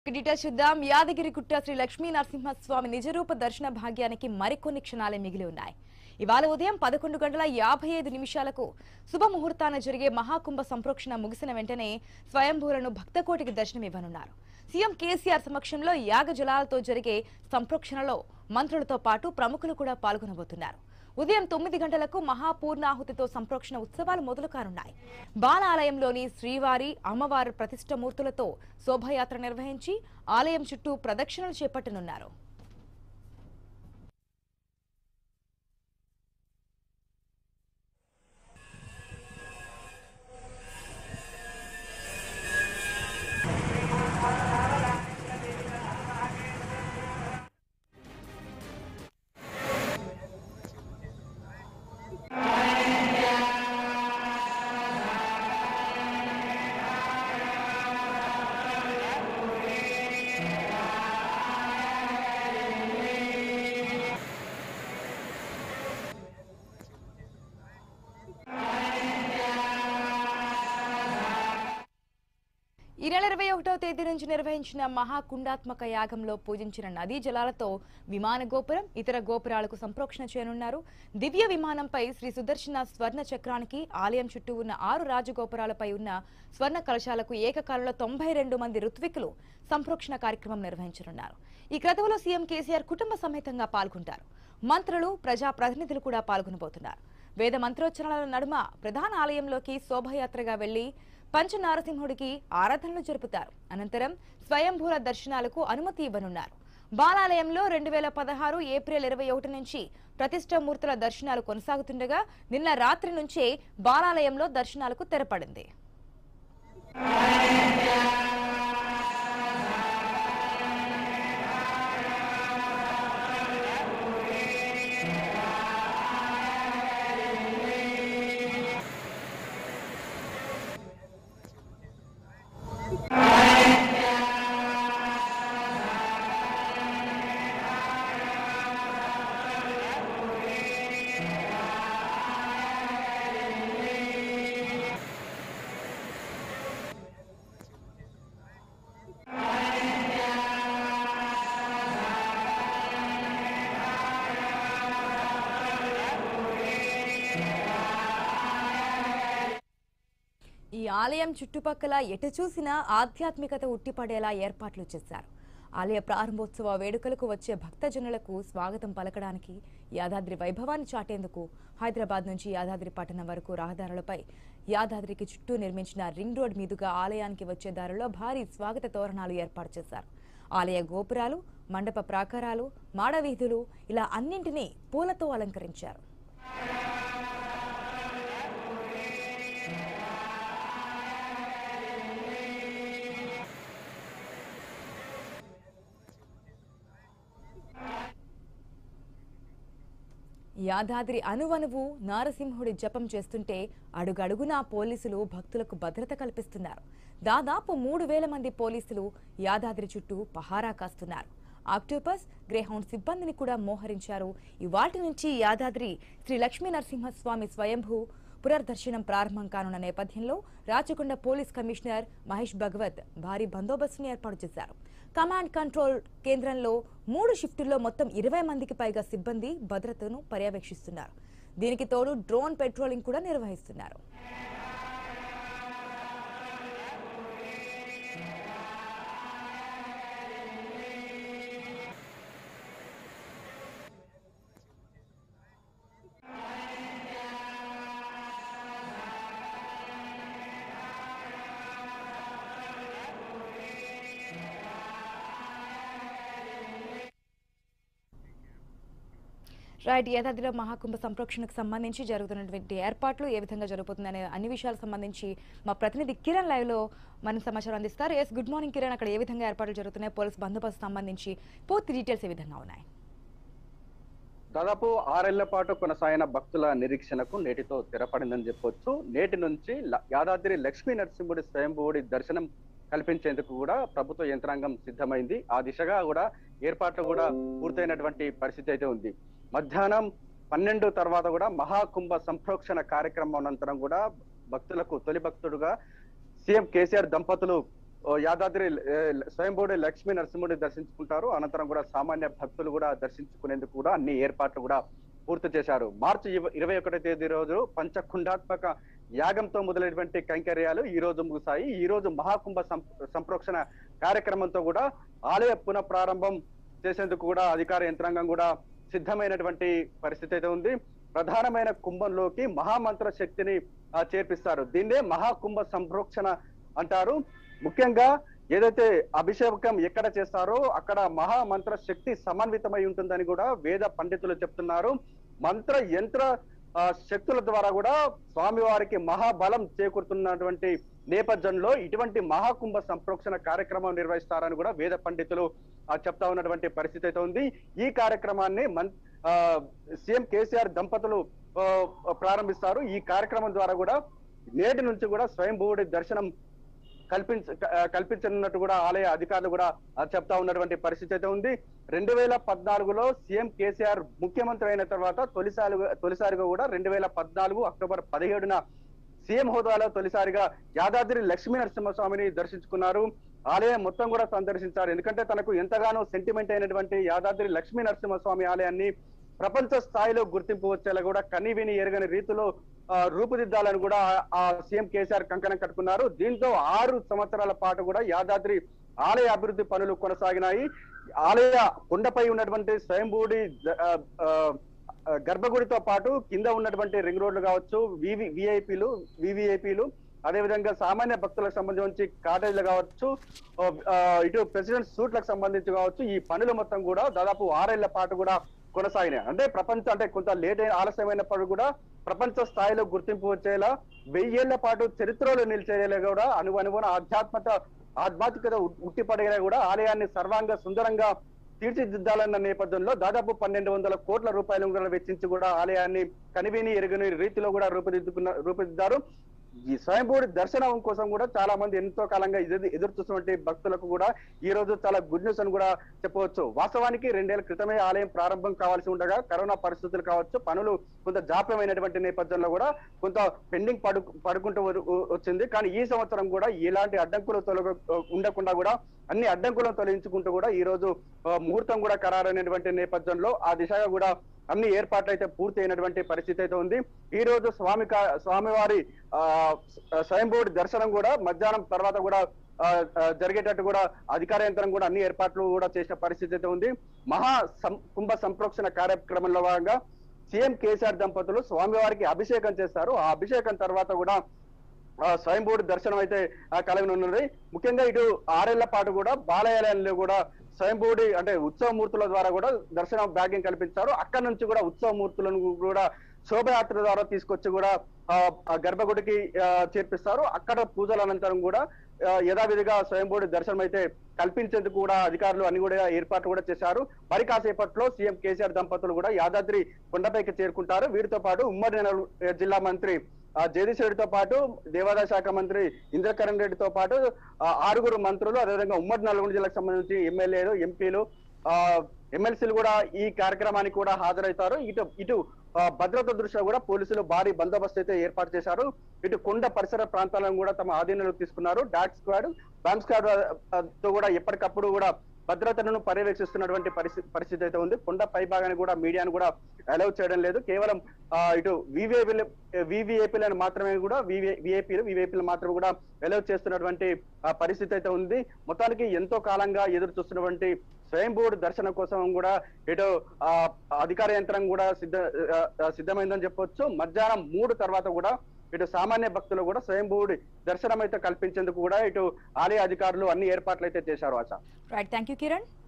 details చూద్దాం యాదగిరిగుట్ట శ్రీ లక్ష్మీ నరసింహస్వామి నిజరూప దర్శన భాగ్యానికి మరికొన్ని క్షణాలే మిగిలి ఉన్నాయి ఇవాళ ఉదయం పదకొండు గంటల యాభై ఐదు నిమిషాలకు శుభముహూర్తాన జరిగే మహాకుంభ సంప్రోక్షణ ముగిసిన వెంటనే స్వయంభూలను భక్తకోటికి దర్శనం ఇవ్వనున్నారు సీఎం కేసీఆర్ సమక్షంలో యాగ జలాలతో జరిగే సంప్రోక్షణలో మంత్రులతో పాటు ప్రముఖులు కూడా పాల్గొనబోతున్నారు ఉదయం తొమ్మిది గంటలకు మహాపూర్ణాహుతితో సంప్రోక్షణ ఉత్సవాలు మొదలు కానున్నాయి బాలాలయంలోని శ్రీవారి అమ్మవారి ప్రతిష్ఠ మూర్తులతో శోభయాత్ర నిర్వహించి ఆలయం చుట్టూ ప్రదక్షిణలు చేపట్టనున్నారు ఈ నెల ఇరవై ఒకటవ తేదీ నుంచి నిర్వహించిన మహాకుండాత్మక యాగంలో పూజించిన నదీ జలాలతో విమాన గోపురం ఇతర గోపురాలకు సంప్రోక్షణ చేయనున్నారు దివ్య విమానంపై శ్రీ సుదర్శన స్వర్ణ చక్రానికి ఆలయం చుట్టూ ఉన్న ఆరు రాజగోపురాలపై ఉన్న స్వర్ణ కలశాలకు ఏకకాలంలో తొంభై రెండు మంది ఋత్వికులు సంప్రోక్షణ కార్యక్రమం నిర్వహించనున్నారు ఈ క్రతువులో సీఎం కేసీఆర్ కుటుంబ సమేతంగా పాల్గొంటారు మంత్రులు ప్రజా ప్రతినిధులు కూడా పాల్గొనబోతున్నారు వేద మంత్రోచ్చరణల నడుమ ప్రధాన ఆలయంలోకి శోభయాత్రగా వెళ్లి పంచనారసింహుడికి ఆరాధనలు జరుపుతారు అనంతరం స్వయంభూల దర్శనాలకు అనుమతి ఇవ్వనున్నారు బాలాలయంలో రెండు వేల పదహారు ఏప్రిల్ ఇరవై ఒకటి నుంచి ప్రతిష్టామూర్తుల దర్శనాలు కొనసాగుతుండగా నిన్న రాత్రి నుంచే బాలాలయంలో దర్శనాలకు తెరపడింది ఈ ఆలయం చుట్టుపక్కల ఎటు చూసినా ఆధ్యాత్మికత ఉట్టిపడేలా ఏర్పాట్లు చేశారు ఆలయ ప్రారంభోత్సవ వేడుకలకు వచ్చే భక్తజనులకు స్వాగతం పలకడానికి యాదాద్రి వైభవాన్ని చాటేందుకు హైదరాబాద్ నుంచి యాదాద్రి పట్టణం వరకు రహదారులపై యాదాద్రికి చుట్టూ నిర్మించిన రింగ్ రోడ్ మీదుగా ఆలయానికి వచ్చే దారిలో భారీ స్వాగత తోరణాలు ఏర్పాటు చేశారు ఆలయ గోపురాలు మండప ప్రాకారాలు మాడవీధులు ఇలా అన్నింటినీ పూలతో అలంకరించారు యాదాద్రి అనువనువు నారసింహుడి జపం చేస్తుంటే అడుగడుగునా పోలీసులు భక్తులకు భద్రత కల్పిస్తున్నారు దాదాపు మూడు వేల మంది పోలీసులు యాదాద్రి చుట్టూ పహారా కాస్తున్నారు ఆక్టోపస్ గ్రేహౌండ్ సిబ్బందిని కూడా మోహరించారు ఇవాటి నుంచి యాదాద్రి శ్రీ లక్ష్మీ నరసింహస్వామి స్వయంభూ పునర్దర్శనం ప్రారంభం కానున్న నేపథ్యంలో రాచకొండ పోలీస్ కమిషనర్ మహేష్ భగవత్ భారీ బందోబస్తును ఏర్పాటు చేశారు కమాండ్ కంట్రోల్ కేంద్రంలో మూడు షిఫ్టుల్లో మొత్తం ఇరవై మందికి పైగా సిబ్బంది భద్రతను పర్యవేక్షిస్తున్నారు దీనికి తోడు డ్రోన్ పెట్రోలింగ్ కూడా నిర్వహిస్తున్నారు రైట్ యాదాద్రిలో మహాకుంభ సంప్రోక్షణకు సంబంధించి జరుగుతున్నటువంటి ఏర్పాట్లు ఏ విధంగా జరుగుతుందనే అన్ని విషయాలకు సంబంధించి మా ప్రతినిధి కిరణ్ లైవ్ లో మన సమాచారం అందిస్తారు ఎస్ గుడ్ మార్నింగ్ కిరణ్ అక్కడ ఏ విధంగా ఏర్పాట్లు జరుగుతున్నాయి పోలీస్ బందోబస్తు సంబంధించి పూర్తి డీటెయిల్స్ ఏ విధంగా ఉన్నాయి దాదాపు ఆరేళ్ల పాటు కొనసాగిన భక్తుల నిరీక్షణకు నేటితో తెరపడిందని చెప్పొచ్చు నేటి నుంచి ల- యాదాద్రి లక్ష్మీ నరసింహుడి స్వయంభువుడి దర్శనం కల్పించేందుకు కూడా ప్రభుత్వ యంత్రాంగం సిద్ధమైంది ఆ దిశగా కూడా ఏర్పాట్లు కూడా పూర్తయినటువంటి పరిస్థితి అయితే ఉంది మధ్యాహ్నం పన్నెండు తర్వాత కూడా మహాకుంభ సంప్రోక్షణ కార్యక్రమం అనంతరం కూడా భక్తులకు తొలి భక్తుడుగా సీఎం కేసీఆర్ దంపతులు ఓ యాదాద్రి ఏ, స్వయంభూడి లక్ష్మీ నరసింహుడి దర్శించుకుంటారు అనంతరం కూడా సామాన్య భక్తులు కూడా దర్శించుకునేందుకు కూడా అన్ని ఏర్పాట్లు కూడా పూర్తి చేశారు మార్చి ఇవ- ఇరవై ఒకటో తేదీ రోజు పంచకుండాత్మక యాగంతో మొదలైనటువంటి కైంకర్యాలు ఈ రోజు ముగిశాయి ఈ రోజు మహాకుంభ సం- సంప్రోక్షణ కార్యక్రమంతో కూడా ఆలయ పునః ప్రారంభం చేసేందుకు కూడా అధికార యంత్రాంగం కూడా సిద్ధమైనటువంటి పరిస్థితి అయితే ఉంది ప్రధానమైన కుంభంలోకి మహామంత్ర శక్తిని ఆ, చేర్పిస్తారు దీన్నే మహాకుంభ సంప్రోక్షణ అంటారు ముఖ్యంగా ఏదైతే అభిషేకం ఎక్కడ చేస్తారో అక్కడ మహామంత్ర శక్తి సమన్వితమై ఉంటుందని కూడా వేద పండితులు చెప్తున్నారు మంత్ర యంత్ర ఆ, శక్తుల ద్వారా కూడా స్వామివారికి మహాబలం చేకూరుతున్నటువంటి నేపథ్యంలో ఇటువంటి మహాకుంభ సంప్రోక్షణ కార్యక్రమం నిర్వహిస్తారని కూడా వేద పండితులు ఆ, చెప్తా ఉన్నటువంటి పరిస్థితి అయితే ఉంది ఈ కార్యక్రమాన్ని మన్ ఆ, సీఎం కేసీఆర్ దంపతులు ఆ, ప్రారంభిస్తారు ఈ కార్యక్రమం ద్వారా కూడా నేటి నుంచి కూడా స్వయంభూవుడి దర్శనం కల్పించ క- కల్పించనున్నట్టు కూడా ఆలయ అధికారులు కూడా ఆ, చెప్తా ఉన్నటువంటి పరిస్థితి అయితే ఉంది రెండు వేల పద్నాలుగులో సీఎం కేసీఆర్ ముఖ్యమంత్రి అయిన తర్వాత తొలిసారిగా తొలిసారిగా కూడా రెండు వేల పద్నాలుగు అక్టోబర్ పదిహేడున సీఎం హోదాలో తొలిసారిగా యాదాద్రి లక్ష్మీ నరసింహస్వామిని దర్శించుకున్నారు ఆలయం మొత్తం కూడా సందర్శించారు ఎందుకంటే తనకు ఎంతగానో సెంటిమెంట్ అయినటువంటి యాదాద్రి లక్ష్మీ నరసింహస్వామి ఆలయాన్ని ప్రపంచ స్థాయిలో గుర్తింపు వచ్చేలా కూడా కనివిని ఎరగని రీతిలో ఆ, రూపుదిద్దాలని కూడా ఆ- ఆ సీఎం కేసీఆర్ కంకణం కట్టుకున్నారు దీంతో ఆరు సంవత్సరాల పాటు కూడా యాదాద్రి ఆలయ అభివృద్ధి పనులు కొనసాగినాయి ఆలయ కొండపై ఉన్నటువంటి స్వయంభూడి ద- ఆ, ఆ, ఆ, గర్భగుడితో పాటు కింద ఉన్నటువంటి రింగ్ రోడ్లు కావచ్చు వివి విఐపీలు వివిఐపీలు అదేవిధంగా సామాన్య భక్తులకు సంబంధించి కాటేజీలు కావచ్చు ఆ, ఆ, ఇటు ప్రెసిడెంట్ సూట్లకు సంబంధించి కావచ్చు ఈ పనులు మొత్తం కూడా దాదాపు ఆరేళ్ల పాటు కూడా కొనసాగినాయి అంటే ప్రపంచ అంటే కొంత లేట్ అయిన ఆలస్యమైనప్పుడు కూడా ప్రపంచ స్థాయిలో గుర్తింపు వచ్చేలా వెయ్యేళ్ల పాటు చరిత్రలో నిలిచేలా కూడా అను అనుగుణ ఆధ్యాత్మత ఆధ్యాత్మికత ఉ- ఉట్టిపడేలా కూడా ఆలయాన్ని సర్వాంగ సుందరంగా తీర్చిదిద్దాలన్న నేపథ్యంలో దాదాపు పన్నెండు వందల కోట్ల రూపాయలు కూడా వెచ్చించి కూడా ఆలయాన్ని కనివిని ఎరుగని రీతిలో కూడా రూపుదిద్దుకున్న రూపుదిద్దారు ఈ స్వయంభూడి దర్శనం కోసం కూడా చాలా మంది ఎంతో కాలంగా ఎదురు ఎదురు చూస్తున్నటువంటి భక్తులకు కూడా ఈ రోజు చాలా గుడ్ న్యూస్ అని కూడా చెప్పవచ్చు వాస్తవానికి రెండేళ్ల క్రితమే ఆలయం ప్రారంభం కావాల్సి ఉండగా కరోనా పరిస్థితులు కావచ్చు పనులు కొంత జాప్యమైనటువంటి నేపథ్యంలో కూడా కొంత పెండింగ్ పడు పడుకుంటూ వ- వచ్చింది కానీ ఈ సంవత్సరం కూడా ఎలాంటి అడ్డంకులు తొలగ ఉండకుండా కూడా అన్ని అడ్డంకులను తొలగించుకుంటూ కూడా ఈ రోజు ఆ, ముహూర్తం కూడా ఖరారైనటువంటి నేపథ్యంలో ఆ దిశగా కూడా అన్ని ఏర్పాట్లు అయితే పూర్తి అయినటువంటి పరిస్థితి అయితే ఉంది ఈ రోజు స్వామి కా- స్వామివారి ఆ స్వయంభూడి దర్శనం కూడా మధ్యాహ్నం తర్వాత కూడా ఆ, ఆ, జరిగేటట్టు కూడా అధికార యంత్రం కూడా అన్ని ఏర్పాట్లు కూడా చేసిన పరిస్థితి అయితే ఉంది మహా సం- కుంభ సంప్రోక్షణ కార్యక్రమంలో భాగంగా సీఎం కేసీఆర్ దంపతులు స్వామివారికి అభిషేకం చేస్తారు ఆ అభిషేకం తర్వాత కూడా ఆ, స్వయంభూడి దర్శనం అయితే ఆ, కలగనున్నది ముఖ్యంగా ఇటు ఆరేళ్ల పాటు కూడా బాలయాలయంలో కూడా స్వయంభూడి అంటే ఉత్సవ మూర్తుల ద్వారా కూడా దర్శనం భాగ్యం కల్పించారు అక్కడ నుంచి కూడా ఉత్సవ మూర్తులను కూడా శోభయాత్ర ద్వారా తీసుకొచ్చి కూడా ఆ, ఆ గర్భగుడికి ఆ, చేర్పిస్తారు అక్కడ పూజల అనంతరం కూడా ఆ, యథావిధిగా స్వయంభూడి దర్శనం అయితే కల్పించేందుకు కూడా అధికారులు అన్ని కూడా ఏర్పాట్లు కూడా చేశారు మరి కాసేపట్లో సీఎం కేసీఆర్ దంపతులు కూడా యాదాద్రి కొండపైకి చేరుకుంటారు వీరితో పాటు ఉమ్మడి నెల్లూరు జిల్లా మంత్రి ఆ, జగదీష్ రెడ్డితో పాటు దేవాదాయ శాఖ మంత్రి ఇంద్రకరణ్ రెడ్డితో పాటు ఆ, ఆరుగురు మంత్రులు అదేవిధంగా ఉమ్మడి నల్గొండ జిల్లాకు సంబంధించి ఎమ్మెల్యేలు ఎంపీలు ఆ ఎమ్మెల్సీలు కూడా ఈ కార్యక్రమానికి కూడా హాజరవుతారు ఇటు ఇటు ఆ, భద్రత దృష్ట్యా కూడా పోలీసులు భారీ బందోబస్తు అయితే ఏర్పాటు చేశారు ఇటు కొండ పరిసర ప్రాంతాలను కూడా తమ ఆధీనంలోకి తీసుకున్నారు డాక్ స్క్వాడ్ బాంబ్ స్క్వాడ్ ఆ, తో కూడా ఎప్పటికప్పుడు కూడా భద్రతను పర్యవేక్షిస్తున్నటువంటి పరిస్థితి పరిస్థితి అయితే ఉంది కొండ పై భాగాన్ని కూడా మీడియాను కూడా అలౌ చేయడం లేదు కేవలం ఆ, ఇటు వివిఐపీలు వివిఐపీలను మాత్రమే కూడా విఐపీలు వివిఐపీలు మాత్రమే కూడా అలౌ చేస్తున్నటువంటి ఆ, పరిస్థితి అయితే ఉంది మొత్తానికి ఎంతో కాలంగా ఎదురు చూస్తున్నటువంటి స్వయంభూడు దర్శనం కోసం కూడా ఇటు ఆ, అధికార యంత్రం కూడా సిద్ధ ఆ, ఆ, సిద్ధమైందని చెప్పొచ్చు మధ్యాహ్నం మూడు తర్వాత కూడా ఇటు సామాన్య భక్తులు కూడా స్వయంభూడి దర్శనం అయితే కల్పించేందుకు కూడా ఇటు ఆలయ అధికారులు అన్ని ఏర్పాట్లు అయితే చేశారు Asha right thank you Kiran